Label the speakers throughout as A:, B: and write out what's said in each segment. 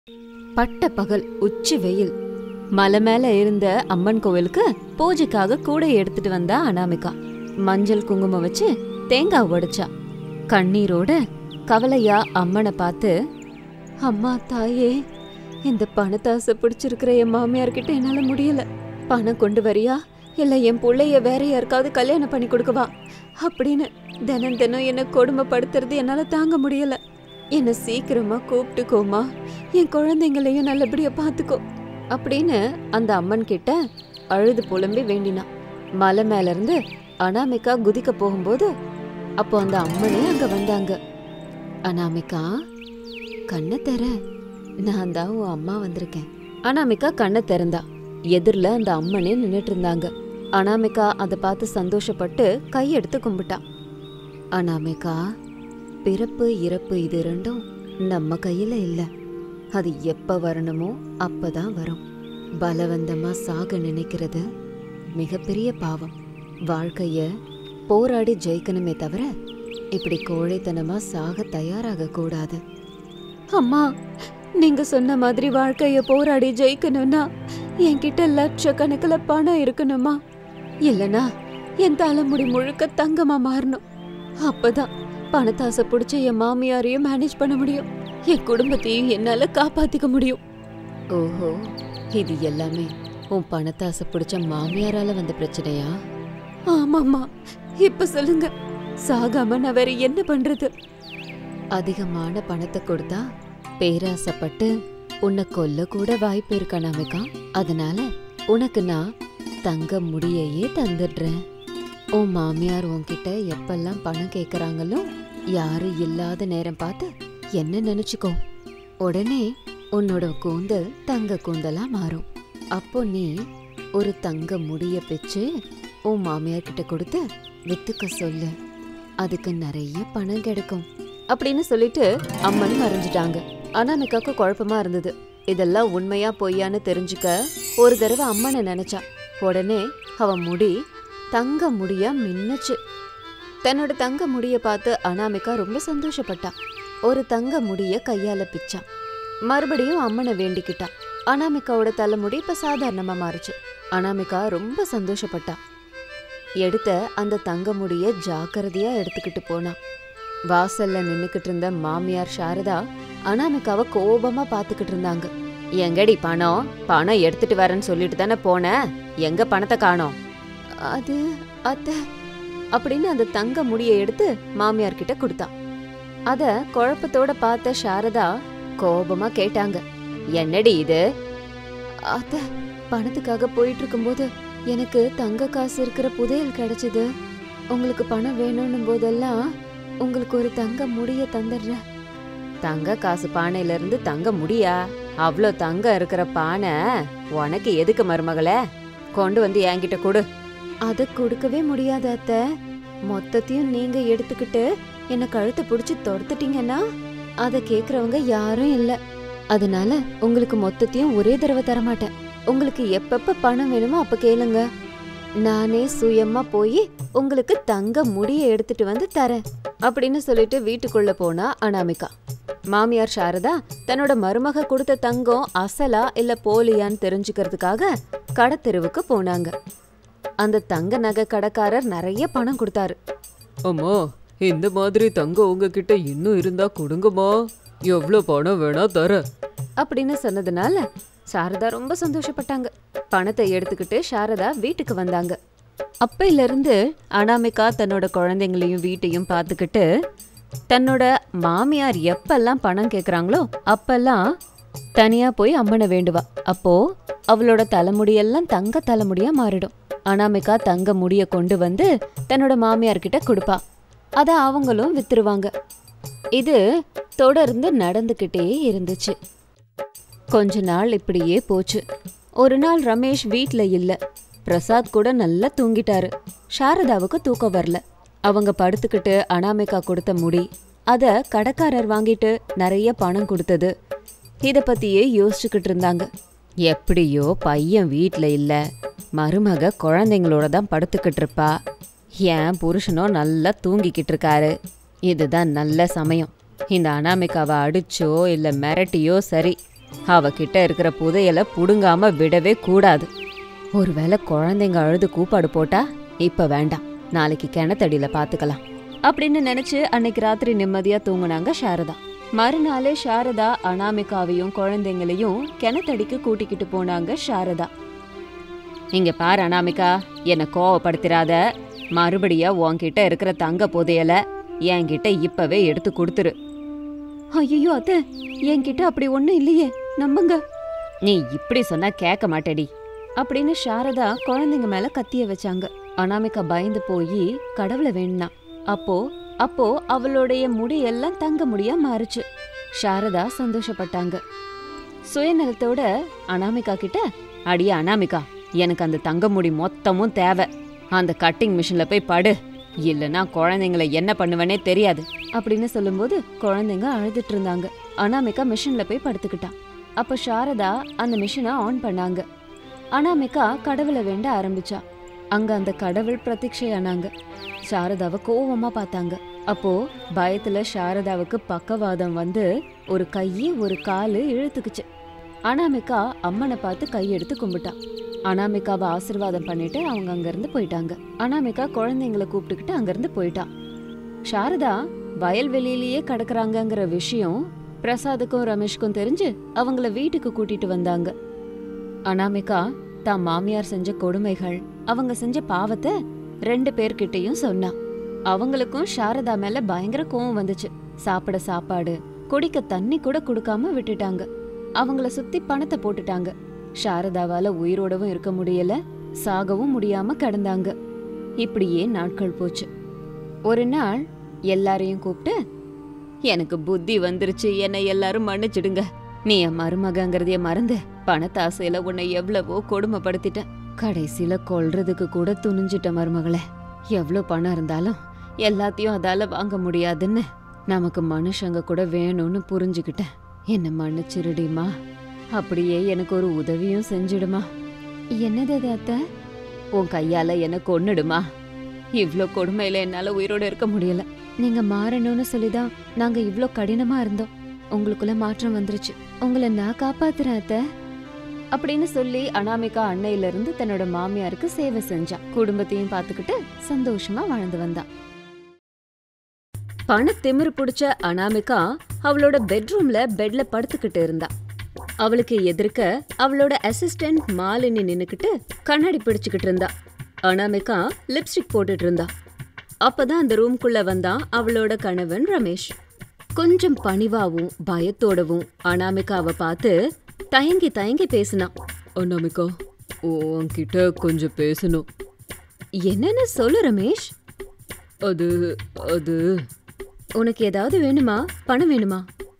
A: பட்ட பகல் உச்சி வெயில் மலை மேல இருந்த அம்மன் கோவிலுக்கு பூஜைக்காக கூடை எடுத்துட்டு வந்தா அனாமிகா மஞ்சள் குங்குமம் வச்சு தேங்காய் உடைச்சா கண்ணீரோட கவலையா அம்மனை பார்த்து அம்மா தாயே இந்த பணத்தாசை பிடிச்சிருக்கிற என் மாமியார்கிட்ட என்னால முடியல பணம் கொண்டு வரியா இல்ல என் புள்ளைய வேற யாருக்காவது கல்யாணம் பண்ணி கொடுக்கவா அப்படின்னு தினம் தினம் என்ன கொடுமைப்படுத்துறது என்னால தாங்க முடியல என்ன சீக்கிரமா கூப்பிட்டுக்கோமா என் குழந்தைங்களையும் நல்லபடியா பாத்துக்கோ அப்படின்னு அந்த அம்மன் கிட்ட அழுது புலம்பி வேண்டினான் மலை மேல இருந்து அனாமிகா குதிக்க போகும்போது அப்போ அந்த அம்மனே அங்க வந்தாங்க அனாமிகா கண்ணை தெற நான் தான் உன் அம்மா வந்திருக்கேன் அனாமிகா கண்ணை திறந்தா எதிரில் அந்த அம்மனே நின்னுட்டு இருந்தாங்க அனாமிகா அதை பார்த்து சந்தோஷப்பட்டு கையெடுத்து கும்பிட்டா அனாமிகா பிறப்பு இறப்பு இது ரெண்டும் நம்ம கையில இல்ல அது எப்ப வரணுமோ அப்பதான் வரும் பலவந்தமா சாக நினைக்கிறது மிகப்பெரிய பாவம் வாழ்க்கைய போராடி ஜெயிக்கணுமே தவிர இப்படி கோழைத்தனமா சாக தயாராக கூடாது அம்மா நீங்க சொன்ன மாதிரி வாழ்க்கைய போராடி ஜெயிக்கணும்னா என்கிட்ட லட்சக்கணக்கில் பணம் இருக்கணுமா இல்லனா என் தலைமுடி முழுக்க தங்கமா மாறணும் அப்பதான் பணத்தாசை பிடிச்ச என் மாமியாரையும் மேனேஜ் பண்ண முடியும் என் குடும்பத்தையும் என்னால காப்பாத்திக்க முடியும் ஓஹோ இது எல்லாமே உன் பணத்தாசை பிடிச்ச மாமியாரால வந்த பிரச்சனையா ஆமாம்மா இப்ப சொல்லுங்க சாகாம நான் வேற என்ன பண்றது அதிகமான பணத்தை கொடுத்தா பேராசைப்பட்டு உன்னை கொல்ல கூட வாய்ப்பு இருக்கா நமிகா அதனால உனக்கு நான் தங்க முடியையே தந்துடுறேன் உன் மாமியார் உன்கிட்ட எப்பெல்லாம் பணம் கேக்குறாங்களோ யாரும் இல்லாத நேரம் பார்த்து என்ன நினைச்சுக்கோ உடனே உன்னோட கூந்தல் தங்க கூந்தலா மாறும் அப்போ நீ ஒரு தங்க முடிய பிச்சு உன் மாமியார் கிட்ட கொடுத்து வித்துக்க சொல்லு அதுக்கு நிறைய பணம் கிடைக்கும் அப்படின்னு சொல்லிட்டு அம்மன் மறைஞ்சிட்டாங்க அனாமிகாக்கு குழப்பமா இருந்தது இதெல்லாம் உண்மையா பொய்யான்னு தெரிஞ்சுக்க ஒரு தடவை அம்மனை நினைச்சா உடனே அவ முடி தங்க முடியா மின்னுச்சு தன்னோட தங்க முடிய பார்த்து அனாமிகா ரொம்ப சந்தோஷப்பட்டா ஒரு தங்க முடிய கையால பிச்சா மறுபடியும் அம்மனை வேண்டிக்கிட்டா அனாமிகாவோட தலைமுடி இப்ப சாதாரணமா மாறுச்சு அனாமிகா ரொம்ப சந்தோஷப்பட்டா எடுத்த அந்த தங்க முடிய ஜாக்கிரதையா எடுத்துக்கிட்டு போனா வாசல்ல நின்னுக்கிட்டு இருந்த மாமியார் சாரதா அனாமிகாவை கோபமா பாத்துக்கிட்டு இருந்தாங்க எங்கடி பணம் பணம் எடுத்துட்டு வரேன்னு சொல்லிட்டு தானே போன எங்க பணத்தை காணோம் அது அத்த அப்படின்னு அந்த தங்க முடியை எடுத்து மாமியார் கிட்ட கொடுத்தா அத குழப்பத்தோட பார்த்த சாரதா கோபமா கேட்டாங்க என்னடி இது அத்த பணத்துக்காக போயிட்டு இருக்கும்போது எனக்கு தங்க காசு இருக்கிற புதையல் கிடைச்சது உங்களுக்கு பணம் வேணும்னும் போதெல்லாம் உங்களுக்கு ஒரு தங்க முடிய தந்துடுறேன் தங்க காசு பானையில இருந்து தங்க முடியா அவ்வளோ தங்கம் இருக்கிற பானை உனக்கு எதுக்கு மருமகளே கொண்டு வந்து என்கிட்ட கொடு அதை கொடுக்கவே முடியாது அத்த மொத்தத்தையும் நீங்க எடுத்துக்கிட்டு என்ன கழுத்தை பிடிச்சி தொடுத்துட்டீங்கன்னா அதை கேக்குறவங்க யாரும் இல்ல அதனால உங்களுக்கு மொத்தத்தையும் ஒரே தடவை தரமாட்டேன் உங்களுக்கு எப்பப்ப பணம் வேணுமோ அப்ப கேளுங்க நானே சுயமா போய் உங்களுக்கு தங்க முடிய எடுத்துட்டு வந்து தரேன் அப்படின்னு சொல்லிட்டு வீட்டுக்குள்ள போனா அனாமிகா மாமியார் சாரதா தன்னோட மருமக கொடுத்த தங்கம் அசலா இல்ல போலியான்னு தெரிஞ்சுக்கிறதுக்காக கடத்தெருவுக்கு போனாங்க அந்த தங்க நகை கடைக்காரர் நிறைய பணம் கொடுத்தாரு
B: அம்மா இந்த மாதிரி தங்கம் உங்ககிட்ட இன்னும் இருந்தா கொடுங்கம்மா எவ்வளோ பணம் வேணா தரேன்
A: அப்படின்னு சொன்னதுனால சாரதா ரொம்ப சந்தோஷப்பட்டாங்க பணத்தை எடுத்துக்கிட்டு சாரதா வீட்டுக்கு வந்தாங்க அப்பையில இருந்து அனாமிகா தன்னோட குழந்தைங்களையும் வீட்டையும் பார்த்துக்கிட்டு தன்னோட மாமியார் எப்பெல்லாம் பணம் கேக்குறாங்களோ அப்பெல்லாம் தனியா போய் அம்மனை வேண்டுவா அப்போ அவளோட தலைமுடியெல்லாம் தங்க தலைமுடியா மாறிடும் அனாமிகா தங்க முடிய கொண்டு வந்து தன்னோட மாமியார் கிட்ட கொடுப்பா அத அவங்களும் வித்துருவாங்க இது தொடர்ந்து நடந்துக்கிட்டே இருந்துச்சு கொஞ்ச நாள் இப்படியே போச்சு ஒரு நாள் ரமேஷ் வீட்ல இல்ல பிரசாத் கூட நல்லா தூங்கிட்டாரு சாரதாவுக்கு தூக்கம் வரல அவங்க படுத்துக்கிட்டு அனாமிகா கொடுத்த முடி அத கடைக்காரர் வாங்கிட்டு நிறைய பணம் கொடுத்தது இத பத்தியே யோசிச்சுக்கிட்டு இருந்தாங்க எப்படியோ பையன் வீட்ல இல்ல மருமக குழந்தைங்களோட தான் படுத்துக்கிட்டு இருப்பா என் புருஷனும் நல்லா தூங்கிக்கிட்டு இருக்காரு இதுதான் நல்ல சமயம் இந்த அனாமிகாவை அடிச்சோ இல்ல மிரட்டியோ சரி அவகிட்ட இருக்கிற புதையல புடுங்காம விடவே கூடாது ஒருவேளை குழந்தைங்க அழுது கூப்பாடு போட்டா இப்ப வேண்டாம் நாளைக்கு கிணத்தடியில பாத்துக்கலாம் அப்படின்னு நினைச்சு அன்னைக்கு ராத்திரி நிம்மதியா தூங்குனாங்க சாரதா மறுநாளே சாரதா அனாமிகாவையும் குழந்தைங்களையும் கிணத்தடிக்கு கூட்டிக்கிட்டு போனாங்க சாரதா இங்க பாரு அனாமிகா என்ன கோவப்படுத்திராத மறுபடியா உன்கிட்ட இருக்கிற தங்க புதையல என்கிட்ட இப்பவே எடுத்து கொடுத்துரு ஐயோ அத்தை என்கிட்ட அப்படி ஒண்ணும் இல்லையே நம்புங்க நீ இப்படி சொன்னா கேட்க மாட்டேடி அப்படின்னு சாரதா குழந்தைங்க மேல கத்திய வச்சாங்க அனாமிகா பயந்து போய் கடவுளை வேணுனா அப்போ அப்போ அவளுடைய முடியெல்லாம் தங்க முடியா மாறுச்சு சாரதா சந்தோஷப்பட்டாங்க சுயநலத்தோட அனாமிகா கிட்ட அடியே அனாமிகா எனக்கு அந்த தங்க முடி மொத்தமும் தேவை அந்த கட்டிங் மிஷின்ல போய் படு இல்லனா குழந்தைங்கள என்ன பண்ணுவேனே தெரியாது அப்படின்னு சொல்லும்போது குழந்தைங்க அழுதுட்டு இருந்தாங்க அனாமிகா மிஷின்ல போய் படுத்துக்கிட்டான் அப்ப சாரதா அந்த மிஷினை ஆன் பண்ணாங்க அனாமிகா கடவுளை வேண்ட ஆரம்பிச்சா அங்க அந்த கடவுள் பிரதீட்சையானாங்க சாரதாவை கோவமா பார்த்தாங்க அப்போ பயத்துல சாரதாவுக்கு பக்கவாதம் வந்து ஒரு கையி ஒரு காலு இழுத்துக்குச்சு அனாமிகா அம்மனை பார்த்து கையெடுத்து கும்பிட்டான் அனாமிகாவை ஆசீர்வாதம் பண்ணிட்டு அவங்க அங்கிருந்து போயிட்டாங்க அனாமிகா குழந்தைங்களை கூப்பிட்டுக்கிட்டு அங்கிருந்து போயிட்டான் சாரதா வயல்வெளியிலேயே கிடக்குறாங்கங்கிற விஷயம் பிரசாதுக்கும் ரமேஷ்க்கும் தெரிஞ்சு அவங்கள வீட்டுக்கு கூட்டிட்டு வந்தாங்க அனாமிகா தான் மாமியார் செஞ்ச கொடுமைகள் அவங்க செஞ்ச பாவத்தை ரெண்டு பேர்கிட்டயும் சொன்னா அவங்களுக்கும் சாரதா மேல பயங்கர கோவம் வந்துச்சு சாப்பிட சாப்பாடு குடிக்க தண்ணி கூட கொடுக்காம விட்டுட்டாங்க அவங்கள சுத்தி பணத்தை போட்டுட்டாங்க சாரதாவால உயிரோடவும் இருக்க முடியல சாகவும் முடியாம கிடந்தாங்க இப்படியே நாட்கள் போச்சு ஒரு நாள் எல்லாரையும் கூப்பிட்டு எனக்கு புத்தி வந்துருச்சு என்னை எல்லாரும் மன்னிச்சிடுங்க நீ என் மருமகங்கிறதைய மறந்து பணத்தாசையில உன்னை எவ்வளவோ கொடுமைப்படுத்திட்டேன் கடைசியில கொல்றதுக்கு கூட துணிஞ்சிட்ட மருமகளே எவ்வளோ பணம் இருந்தாலும் எல்லாத்தையும் அதால வாங்க முடியாதுன்னு நமக்கு மனுஷங்க கூட வேணும்னு புரிஞ்சுக்கிட்டேன் என்ன மன்னிச்சிருடிமா அப்படியே எனக்கு ஒரு உதவியும் செஞ்சிடுமா என்னது அது அத்தை உன் கையால என்ன கொன்னுடுமா இவ்ளோ கொடுமையில என்னால உயிரோட இருக்க முடியல நீங்க மாறணும்னு சொல்லிதான் நாங்க இவ்ளோ கடினமா இருந்தோம் உங்களுக்குள்ள மாற்றம் வந்துருச்சு உங்களை நான் காப்பாத்துறேன் அத்தை அப்படின்னு சொல்லி அனாமிகா அன்னையில இருந்து தன்னோட மாமியாருக்கு சேவை செஞ்சா குடும்பத்தையும் பார்த்துக்கிட்டு சந்தோஷமா வாழ்ந்து வந்தா பண திமிரு பிடிச்ச அனாமிகா அவளோட பெட்ரூம்ல பெட்ல படுத்துக்கிட்டு இருந்தா அவளுக்கு எதிர்க்க அவளோட அசிஸ்டன்ட் மாலினி நின்னுக்கிட்டு கண்ணாடி பிடிச்சுக்கிட்டு இருந்தா அனாமிகா லிப்ஸ்டிக் போட்டுட்டு இருந்தா அப்பதான் அந்த ரூம்குள்ள வந்தான் அவளோட கணவன் ரமேஷ் கொஞ்சம் பணிவாவும் பயத்தோடவும் அனாமிகாவை பார்த்து தயங்கி தயங்கி பேசினான்
B: அனாமிகா உன்கிட்ட கொஞ்சம் பேசணும்
A: என்னன்னு சொல்லு ரமேஷ்
B: அது அது
A: உனக்கு ஏதாவது வேணுமா பணம் வேணுமா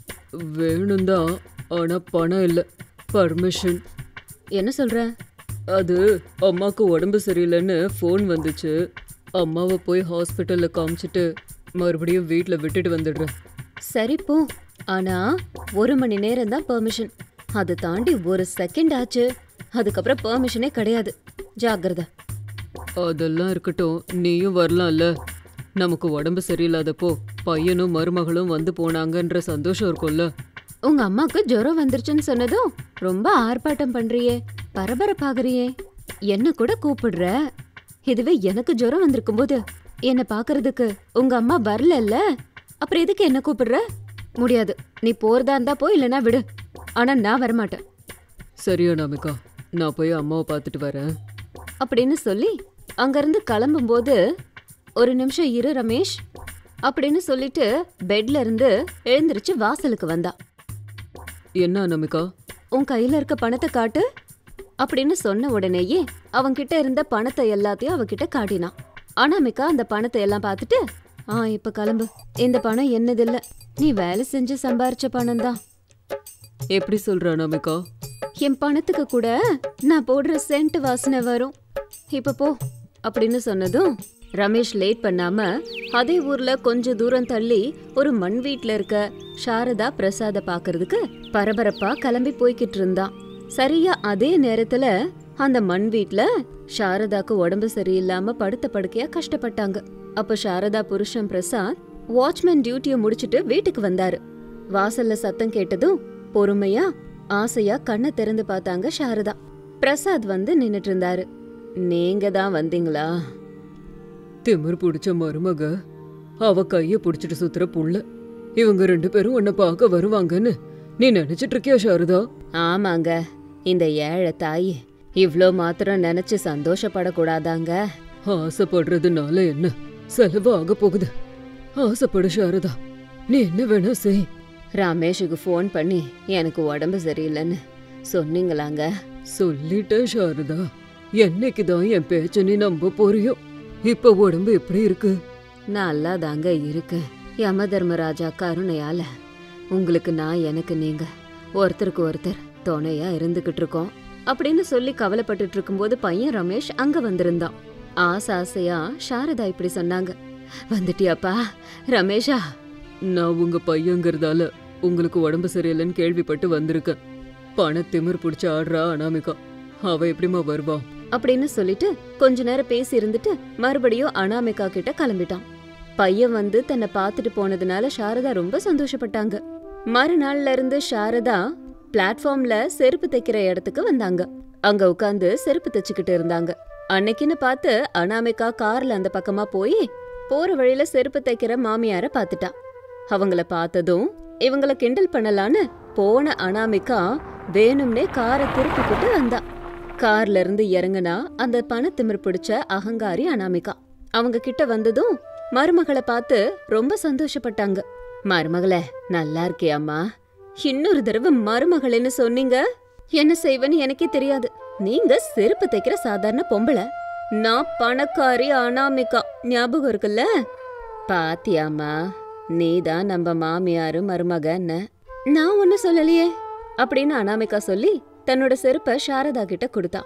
B: வேணும் தான் ஆனா பணம் இல்லை பர்மிஷன்
A: என்ன சொல்ற
B: அது அம்மாக்கு உடம்பு சரியில்லைன்னு ஃபோன் வந்துச்சு அம்மாவை போய் ஹாஸ்பிட்டலில் காமிச்சிட்டு மறுபடியும் வீட்டில் விட்டுட்டு வந்துடுறேன்
A: சரி போ ஆனா ஒரு மணி நேரம் தான் பெர்மிஷன் அதை தாண்டி ஒரு செகண்ட் ஆச்சு அதுக்கப்புறம் பெர்மிஷனே கிடையாது ஜாக்கிரதை
B: அதெல்லாம் இருக்கட்டும் நீயும் வரலாம்ல நமக்கு உடம்பு சரியில்லாதப்போ பையனும் மருமகளும் வந்து போனாங்கன்ற சந்தோஷம் இருக்கும்ல
A: உங்க அம்மாக்கு ஜுரம் வந்துருச்சுன்னு சொன்னதும் ரொம்ப ஆர்ப்பாட்டம் பண்றியே பரபரப்பாகறியே என்ன கூட கூப்பிடுற இதுவே எனக்கு ஜுரம் வந்திருக்கும் போது என்ன பாக்குறதுக்கு உங்க அம்மா வரலல்ல அப்புறம் எதுக்கு என்ன கூப்பிடுற முடியாது நீ போறதா இருந்தா போ இல்லைன்னா விடு ஆனா நான் வரமாட்டேன்
B: சரியா நாமிகா நான் போய் அம்மாவை பார்த்துட்டு வரேன்
A: அப்படின்னு சொல்லி அங்கிருந்து கிளம்பும்போது ஒரு நிமிஷம் இரு ரமேஷ் அப்படின்னு சொல்லிட்டு பெட்ல இருந்து எழுந்திருச்சு வாசலுக்கு வந்தா
B: என்ன அனாமிகா
A: உன் கையில இருக்க பணத்தை காட்டு அப்படின்னு சொன்ன உடனேயே அவன்கிட்ட இருந்த பணத்தை எல்லாத்தையும் அவகிட்ட காட்டினான் அனாமிகா அந்த பணத்தை எல்லாம் பார்த்துட்டு ஆ இப்ப கிளம்பு இந்த பணம் என்னதில்ல நீ வேலை செஞ்சு சம்பாரிச்ச பணம் தான்
B: எப்படி சொல்ற அனாமிகா
A: என் பணத்துக்கு கூட நான் போடுற சென்ட் வாசனை வரும் இப்ப போ அப்படின்னு சொன்னதும் ரமேஷ் லேட் பண்ணாம அதே ஊர்ல கொஞ்ச தூரம் தள்ளி ஒரு மண் வீட்ல இருக்க சாரதா பிரசாத பாக்குறதுக்கு பரபரப்பா கிளம்பி போய்கிட்டு இருந்தான் சரியா அதே நேரத்துல அந்த மண் வீட்ல சாரதாக்கு உடம்பு சரியில்லாம படுத்த படுக்கையா கஷ்டப்பட்டாங்க அப்ப சாரதா புருஷன் பிரசாத் வாட்ச்மேன் டியூட்டியை முடிச்சிட்டு வீட்டுக்கு வந்தாரு வாசல்ல சத்தம் கேட்டதும் பொறுமையா ஆசையா கண்ணை திறந்து பார்த்தாங்க சாரதா பிரசாத் வந்து நின்னுட்டு இருந்தாரு நீங்க தான் வந்தீங்களா
B: திமிர் பிடிச்ச மருமக அவ கைய பிடிச்சிட்டு சுத்துற புள்ள இவங்க ரெண்டு பேரும் உன்னை பார்க்க வருவாங்கன்னு நீ நினைச்சிட்டு இருக்கியா சாரதா
A: ஆமாங்க இந்த ஏழை தாய் இவ்ளோ மாத்திரம் நினைச்சு சந்தோஷப்படக்கூடாதாங்க
B: ஆசைப்படுறதுனால என்ன செலவு ஆக போகுது ஆசைப்படு சாரதா நீ என்ன வேணா செய்
A: ரமேஷுக்கு ஃபோன் பண்ணி எனக்கு உடம்பு சரியில்லைன்னு சொன்னீங்களாங்க
B: சொல்லிட்டேன் சாரதா என்னைக்கு தான் என் பேச்ச நீ நம்ப போறியோ இப்ப உடம்பு எப்படி இருக்கு
A: நல்லா தாங்க இருக்கு யம தர்மராஜா கருணையால உங்களுக்கு நான் எனக்கு நீங்க ஒருத்தருக்கு ஒருத்தர் துணையா இருந்துகிட்டு இருக்கோம் அப்படின்னு சொல்லி கவலைப்பட்டுட்டு இருக்கும்போது பையன் ரமேஷ் அங்க வந்திருந்தான் ஆசை ஆசையா சாரதா இப்படி சொன்னாங்க வந்துட்டியாப்பா ரமேஷா
B: நான் உங்க பையங்கிறதால உங்களுக்கு உடம்பு சரியில்லைன்னு கேள்விப்பட்டு வந்திருக்கேன் பண திமிர் பிடிச்ச ஆடுறா அனாமிகா அவ எப்படிம்மா வருவா
A: அப்படின்னு சொல்லிட்டு கொஞ்ச நேரம் பேசி இருந்துட்டு மறுபடியும் அனாமிகா கிட்ட கிளம்பிட்டான் பையன் வந்து தன்னை பார்த்துட்டு போனதுனால சாரதா ரொம்ப சந்தோஷப்பட்டாங்க மறுநாள்ல இருந்து சாரதா பிளாட்ஃபார்ம்ல செருப்பு தைக்கிற இடத்துக்கு வந்தாங்க அங்க உட்காந்து செருப்பு தைச்சுக்கிட்டு இருந்தாங்க அன்னைக்குன்னு பார்த்து அனாமிகா கார்ல அந்த பக்கமா போய் போற வழியில செருப்பு தைக்கிற மாமியார பார்த்துட்டா அவங்கள பார்த்ததும் இவங்கள கிண்டல் பண்ணலான்னு போன அனாமிகா வேணும்னே காரை திருப்பிக்கிட்டு வந்தா கார்ல இருந்து இறங்குனா அந்த பணத்திமிர் பிடிச்ச அகங்காரி அனாமிகா அவங்க கிட்ட வந்ததும் மருமகளை பார்த்து ரொம்ப சந்தோஷப்பட்டாங்க மருமகளே நல்லா இருக்கியாம்மா இன்னொரு தடவை மருமகளேன்னு சொன்னீங்க என்ன செய்வேன்னு எனக்கே தெரியாது நீங்க செருப்பு தைக்கிற சாதாரண பொம்பளை நான் பணக்காரி அனாமிகா ஞாபகம் இருக்குல்ல பாத்தியாம்மா நீதான் நம்ம மாமியாரு மருமகன்னு நான் ஒன்னும் சொல்லலையே அப்படின்னு அனாமிகா சொல்லி தன்னோட செருப்ப சாரதா கிட்ட கொடுத்தா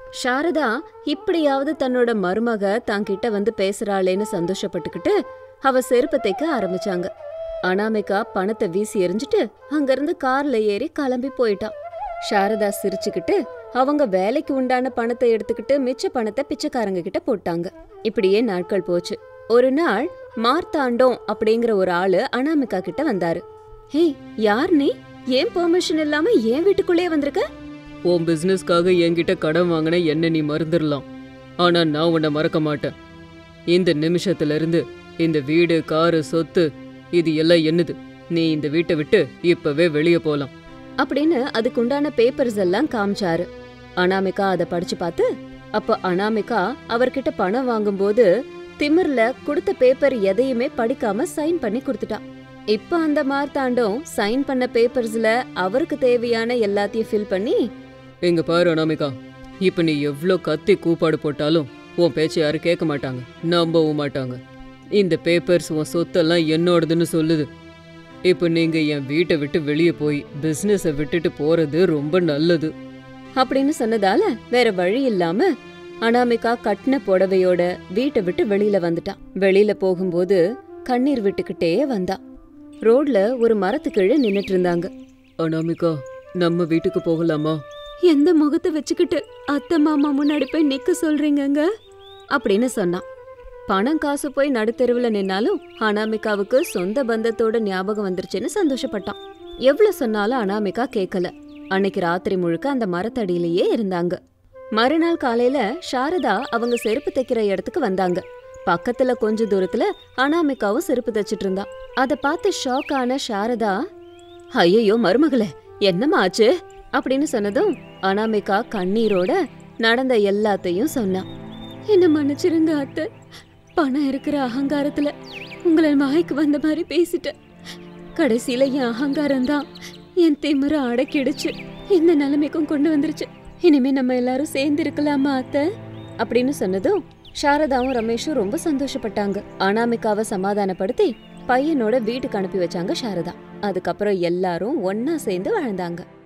A: சாரதா இப்படியாவது தன்னோட மருமக தான் கிட்ட வந்து பேசுறாளேன்னு சந்தோஷப்பட்டுக்கிட்டு அவ செருப்பை தைக்க ஆரம்பிச்சாங்க அனாமிகா பணத்தை வீசி எறிஞ்சிட்டு அங்கிருந்து கார்ல ஏறி கிளம்பி போயிட்டான் சாரதா சிரிச்சுக்கிட்டு அவங்க வேலைக்கு உண்டான பணத்தை எடுத்துக்கிட்டு மிச்ச பணத்தை பிச்சைக்காரங்க கிட்ட போட்டாங்க இப்படியே நாட்கள் போச்சு ஒரு நாள் மார்த்தாண்டம் அப்படிங்கிற ஒரு ஆளு அனாமிகா கிட்ட வந்தாரு ஹே யார் நீ ஏன் பெர்மிஷன் இல்லாம ஏன் வீட்டுக்குள்ளே வந்திருக்க
B: உன் பிசினஸ்க்காக என்கிட்ட கடன் வாங்கின என்ன நீ மறந்துடலாம் ஆனா நான் உன்னை மறக்க மாட்டேன் இந்த நிமிஷத்துல இருந்து இந்த வீடு காரு சொத்து இது எல்லாம் என்னது நீ இந்த வீட்டை விட்டு இப்பவே வெளியே போலாம்
A: அப்படின்னு அதுக்குண்டான பேப்பர்ஸ் எல்லாம் காமிச்சாரு அனாமிகா அதை படிச்சு பார்த்து அப்போ அனாமிகா அவர்கிட்ட பணம் வாங்கும்போது திமிர்ல கொடுத்த பேப்பர் எதையுமே படிக்காம சைன் பண்ணி கொடுத்துட்டான் இப்ப அந்த மார்த்தாண்டம் சைன் பண்ண பேப்பர்ஸ்ல அவருக்கு தேவையான எல்லாத்தையும் ஃபில் பண்ணி
B: இங்க பாரு அனாமிகா இப்ப நீ எவ்ளோ கத்தி கூப்பாடு போட்டாலும் உன் பேச்சை யாரும் கேட்க மாட்டாங்க நம்பவும் மாட்டாங்க இந்த பேப்பர்ஸ் உன் சொத்தெல்லாம் என்னோடதுன்னு சொல்லுது இப்போ நீங்க என் வீட்டை விட்டு வெளியே போய் பிசினஸை விட்டுட்டு போறது ரொம்ப நல்லது
A: அப்படின்னு சொன்னதால வேற வழி இல்லாம அனாமிகா கட்டின புடவையோட வீட்டை விட்டு வெளியில வந்துட்டான் வெளியில போகும்போது கண்ணீர் விட்டுக்கிட்டே வந்தா ரோட்ல ஒரு மரத்து கீழே நின்னுட்டு இருந்தாங்க
B: அனாமிகா நம்ம வீட்டுக்கு போகலாமா
A: எந்த முகத்தை வச்சுக்கிட்டு அத்தை மாமா முன்னாடி போய் நிக்க சொல்றீங்கங்க அப்படின்னு சொன்னான் பணம் காசு போய் நடுத்தெருவுல நின்னாலும் அனாமிகாவுக்கு சொந்த பந்தத்தோட ஞாபகம் வந்துருச்சுன்னு சந்தோஷப்பட்டான் எவ்வளவு சொன்னாலும் அனாமிகா கேட்கல அன்னைக்கு ராத்திரி முழுக்க அந்த மரத்தடியிலேயே இருந்தாங்க மறுநாள் காலையில சாரதா அவங்க செருப்பு தைக்கிற இடத்துக்கு வந்தாங்க பக்கத்துல கொஞ்ச தூரத்துல அனாமிகாவும் செருப்பு தைச்சிட்டு இருந்தா அத பார்த்து ஷாக் ஆன சாரதா ஐயோ மருமகளே என்னம்மா ஆச்சு அப்படின்னு சொன்னதும் அனாமிகா கண்ணீரோட நடந்த எல்லாத்தையும் சொன்னா என்ன மன்னிச்சிருங்க அத்தை பணம் இருக்கிற அகங்காரத்துல உங்களை வாய்க்கு வந்த மாதிரி பேசிட்டேன் கடைசியில என் அகங்காரம் தான் என் திமிர அடக்கிடுச்சு இந்த நிலைமைக்கும் கொண்டு வந்துருச்சு இனிமே நம்ம எல்லாரும் சேர்ந்து இருக்கலாமா அத்தை அப்படின்னு சொன்னதும் சாரதாவும் ரமேஷும் ரொம்ப சந்தோஷப்பட்டாங்க அனாமிகாவை சமாதானப்படுத்தி பையனோட வீட்டுக்கு அனுப்பி வச்சாங்க சாரதா அதுக்கப்புறம் எல்லாரும் ஒன்னா சேர்ந்து வாழ்ந்தாங்க